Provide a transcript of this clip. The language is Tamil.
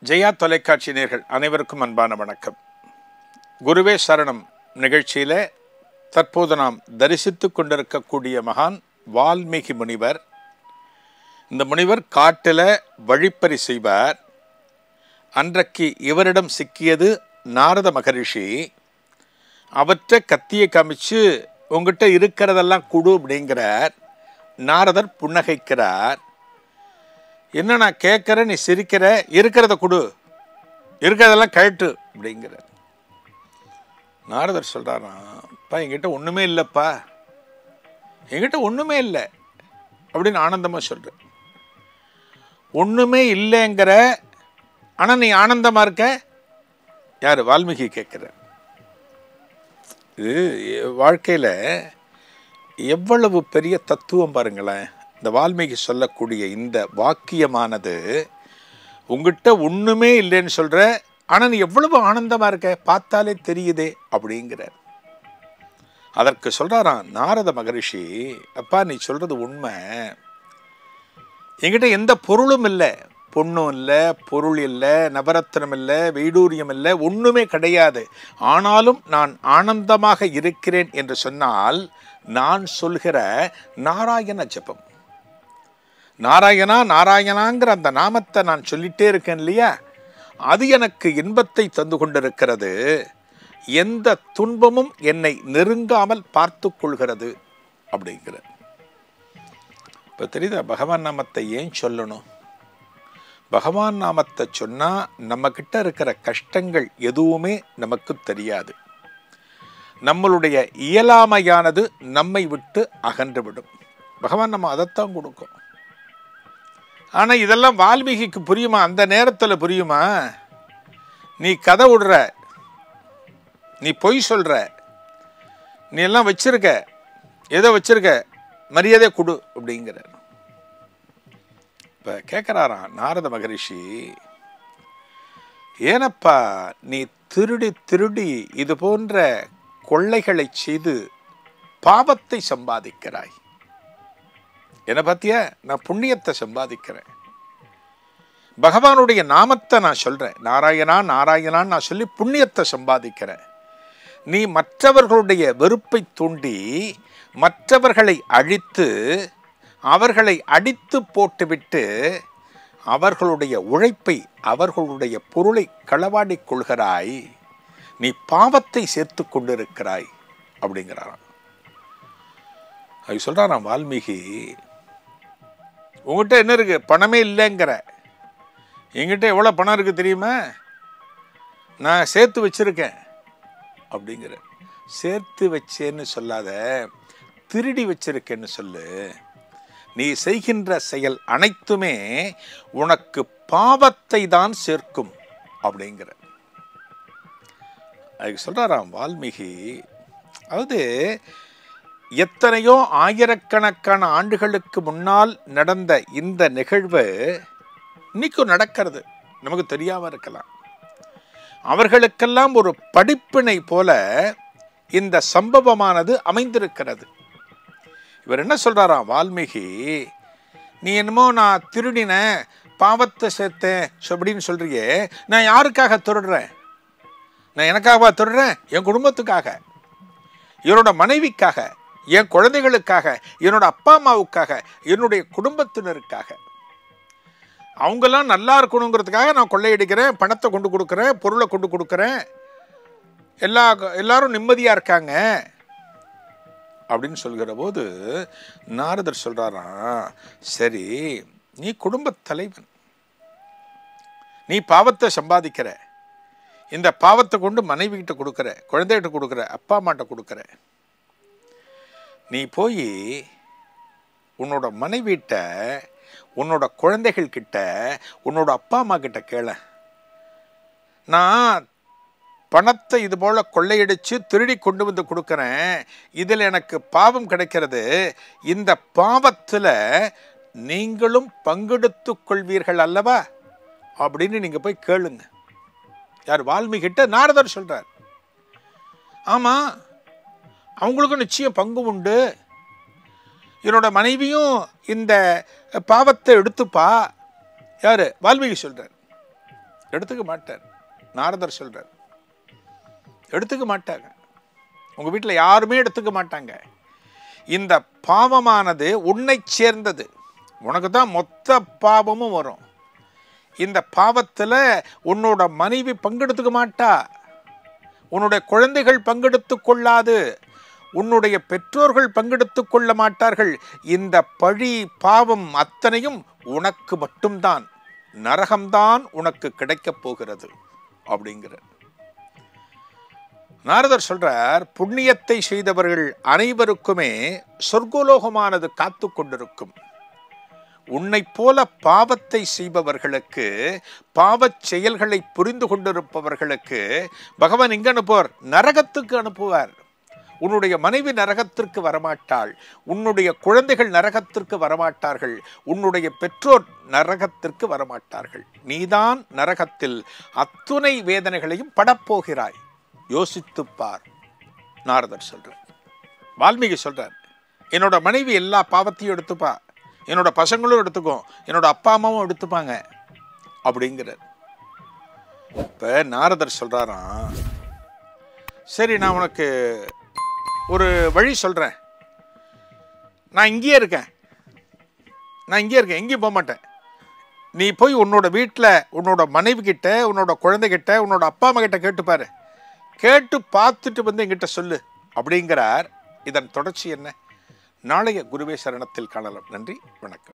ஜெயா தொலைக்காட்சி நேர்கள் அனைவருக்கும் அன்பான வணக்கம் குருவே சரணம் நிகழ்ச்சியில் தற்போது நாம் தரிசித்து கொண்டிருக்கக்கூடிய மகான் வால்மீகி முனிவர் இந்த முனிவர் காட்டில் வழிப்பறி செய்வார் அன்றைக்கு இவரிடம் சிக்கியது நாரத மகரிஷி அவற்றை கத்தியை காமிச்சு உங்ககிட்ட இருக்கிறதெல்லாம் குடு அப்படிங்கிறார் நாரதர் புன்னகைக்கிறார் என்ன நான் கேட்குறேன் நீ சிரிக்கிற இருக்கிறத கொடு இருக்கிறதெல்லாம் கழட்டு அப்படிங்கிறார் நாரதர் சொல்கிறாராம் அப்பா என்கிட்ட ஒன்றுமே இல்லைப்பா என்கிட்ட ஒன்றுமே இல்லை அப்படின்னு ஆனந்தமாக சொல்கிறேன் ஒன்றுமே இல்லைங்கிற ஆனால் நீ ஆனந்தமாக இருக்க யார் வால்மீகி கேட்குற இது வாழ்க்கையில் எவ்வளவு பெரிய தத்துவம் பாருங்களேன் இந்த வால்மீகி சொல்லக்கூடிய இந்த வாக்கியமானது உங்ககிட்ட ஒன்றுமே இல்லைன்னு சொல்கிற ஆனால் நீ எவ்வளவு ஆனந்தமாக இருக்க பார்த்தாலே தெரியுதே அப்படிங்கிறார் அதற்கு சொல்கிறாராம் நாரத மகரிஷி அப்பா நீ சொல்கிறது உண்மை என்கிட்ட எந்த பொருளும் இல்லை பொண்ணும் இல்லை பொருள் இல்லை நவரத்னம் இல்லை வைடூரியம் இல்லை ஒன்றுமே கிடையாது ஆனாலும் நான் ஆனந்தமாக இருக்கிறேன் என்று சொன்னால் நான் சொல்கிற நாராயண ஜபம் நாராயணா நாராயணாங்கிற அந்த நாமத்தை நான் சொல்லிட்டே இருக்கேன் இல்லையா அது எனக்கு இன்பத்தை தந்து கொண்டிருக்கிறது எந்த துன்பமும் என்னை நெருங்காமல் பார்த்து கொள்கிறது அப்படிங்கிற இப்போ தெரியுதா பகவான் நாமத்தை ஏன் சொல்லணும் பகவான் நாமத்தை சொன்னால் நம்மக்கிட்ட இருக்கிற கஷ்டங்கள் எதுவுமே நமக்கு தெரியாது நம்மளுடைய இயலாமையானது நம்மை விட்டு அகன்றுவிடும் பகவான் நம்ம அதைத்தான் கொடுக்கும் ஆனால் இதெல்லாம் வால்மீகிக்கு புரியுமா அந்த நேரத்தில் புரியுமா நீ கதை விடுற நீ பொய் சொல்கிற நீ எல்லாம் வச்சிருக்க எதை வச்சிருக்க மரியாதை கொடு அப்படிங்கிறார் இப்போ கேட்குறாராம் நாரத மகரிஷி ஏனப்பா நீ திருடி திருடி இது போன்ற கொள்ளைகளை செய்து பாவத்தை சம்பாதிக்கிறாய் என்ன பார்த்தியா நான் புண்ணியத்தை சம்பாதிக்கிறேன் பகவானுடைய நாமத்தை நான் சொல்கிறேன் நாராயணா நாராயணான்னு நான் சொல்லி புண்ணியத்தை சம்பாதிக்கிறேன் நீ மற்றவர்களுடைய வெறுப்பை தூண்டி மற்றவர்களை அழித்து அவர்களை அடித்து போட்டுவிட்டு அவர்களுடைய உழைப்பை அவர்களுடைய பொருளை களவாடிக் கொள்கிறாய் நீ பாவத்தை சேர்த்து கொண்டிருக்கிறாய் அப்படிங்கிறாராம் அது சொல்கிறாராம் வால்மீகி உங்ககிட்ட என்ன இருக்கு பணமே இல்லைங்கிற என்கிட்ட எவ்வளோ பணம் இருக்கு தெரியுமா நான் சேர்த்து வச்சிருக்கேன் அப்படிங்கிற சேர்த்து வச்சேன்னு சொல்லாத திருடி வச்சிருக்கேன்னு சொல்லு நீ செய்கின்ற செயல் அனைத்துமே உனக்கு பாவத்தை தான் சேர்க்கும் அப்படிங்கிற அதுக்கு சொல்றாராம் வால்மீகி அதாவது எத்தனையோ ஆயிரக்கணக்கான ஆண்டுகளுக்கு முன்னால் நடந்த இந்த நிகழ்வு இன்னைக்கும் நடக்கிறது நமக்கு தெரியாம இருக்கலாம் அவர்களுக்கெல்லாம் ஒரு படிப்பினை போல இந்த சம்பவமானது அமைந்திருக்கிறது இவர் என்ன சொல்றாராம் வால்மீகி நீ என்னமோ நான் திருடினேன் பாவத்தை சேர்த்தேன் அப்படின்னு சொல்றியே நான் யாருக்காக திருடுறேன் நான் எனக்காகவா திருடுறேன் என் குடும்பத்துக்காக என்னோட மனைவிக்காக என் குழந்தைகளுக்காக என்னோட அப்பா அம்மாவுக்காக என்னுடைய குடும்பத்தினருக்காக அவங்கெல்லாம் நல்லா இருக்கணுங்கிறதுக்காக நான் கொள்ளையடிக்கிறேன் பணத்தை கொண்டு கொடுக்குறேன் பொருளை கொண்டு கொடுக்குறேன் எல்லா எல்லாரும் நிம்மதியாக இருக்காங்க அப்படின்னு சொல்கிற போது நாரதர் சொல்கிறாராம் சரி நீ குடும்பத் தலைவன் நீ பாவத்தை சம்பாதிக்கிற இந்த பாவத்தை கொண்டு மனைவி கிட்ட கொடுக்குற குழந்தைகிட்ட கொடுக்குற அப்பா அம்மாட்ட கொடுக்குற நீ போய் உன்னோட மனைவிட்ட உன்னோட குழந்தைகள் கிட்ட உன்னோட அப்பா அம்மா கிட்ட கேள நான் பணத்தை இது போல கொள்ளையடிச்சு திருடி கொண்டு வந்து கொடுக்குறேன் இதில் எனக்கு பாவம் கிடைக்கிறது இந்த பாவத்தில் நீங்களும் பங்கெடுத்து கொள்வீர்கள் அல்லவா அப்படின்னு நீங்கள் போய் கேளுங்க யார் வால்மீகிட்ட நாரதர் சொல்கிறார் ஆமாம் அவங்களுக்கும் நிச்சயம் பங்கு உண்டு என்னோட மனைவியும் இந்த பாவத்தை எடுத்துப்பா யார் வால்மீகி சொல்கிறார் எடுத்துக்க மாட்டார் நாரதர் சொல்றார் எடுத்துக்க மாட்டாங்க உங்க வீட்டில் யாருமே எடுத்துக்க மாட்டாங்க இந்த பாவமானது உன்னை சேர்ந்தது உனக்கு தான் மொத்த பாவமும் வரும் இந்த பாவத்தில் உன்னோட மனைவி பங்கெடுத்துக்க மாட்டா உன்னுடைய குழந்தைகள் பங்கெடுத்து கொள்ளாது உன்னுடைய பெற்றோர்கள் பங்கெடுத்து கொள்ள மாட்டார்கள் இந்த பழி பாவம் அத்தனையும் உனக்கு மட்டும்தான் நரகம்தான் உனக்கு கிடைக்கப் போகிறது அப்படிங்கிற நாரதர் சொல்றார் புண்ணியத்தை செய்தவர்கள் அனைவருக்குமே சொர்க்கலோகமானது காத்து கொண்டிருக்கும் உன்னைப் போல பாவத்தை செய்பவர்களுக்கு பாவச் செயல்களை புரிந்து கொண்டிருப்பவர்களுக்கு பகவான் எங்க அனுப்புவார் நரகத்துக்கு அனுப்புவார் உன்னுடைய மனைவி நரகத்திற்கு வரமாட்டாள் உன்னுடைய குழந்தைகள் நரகத்திற்கு வரமாட்டார்கள் உன்னுடைய பெற்றோர் நரகத்திற்கு வரமாட்டார்கள் நீதான் நரகத்தில் அத்துணை வேதனைகளையும் படப்போகிறாய் யோசித்துப் பார் நாரதர் சொல்றார் வால்மீகி சொல்றார் என்னோட மனைவி எல்லா பாவத்தையும் எடுத்துப்பா என்னோட பசங்களும் எடுத்துக்கும் என்னோட அப்பா அம்மாவும் எடுத்துப்பாங்க அப்படிங்கிறார் இப்ப நாரதர் சொல்றாராம் சரி நான் உனக்கு ஒரு வழி சொல்றேன் நான் இங்கேயே இருக்கேன் நான் இங்கேயே இருக்கேன் எங்கேயும் போக மாட்டேன் நீ போய் உன்னோட வீட்டில் உன்னோட மனைவி கிட்ட உன்னோட குழந்தைகிட்ட உன்னோட அப்பா அம்மா கிட்ட கேட்டுப்பாரு கேட்டு பார்த்துட்டு வந்து என்கிட்ட சொல்லு அப்படிங்கிறார் இதன் தொடர்ச்சி என்ன நாளைய குருவே சரணத்தில் காணலாம் நன்றி வணக்கம்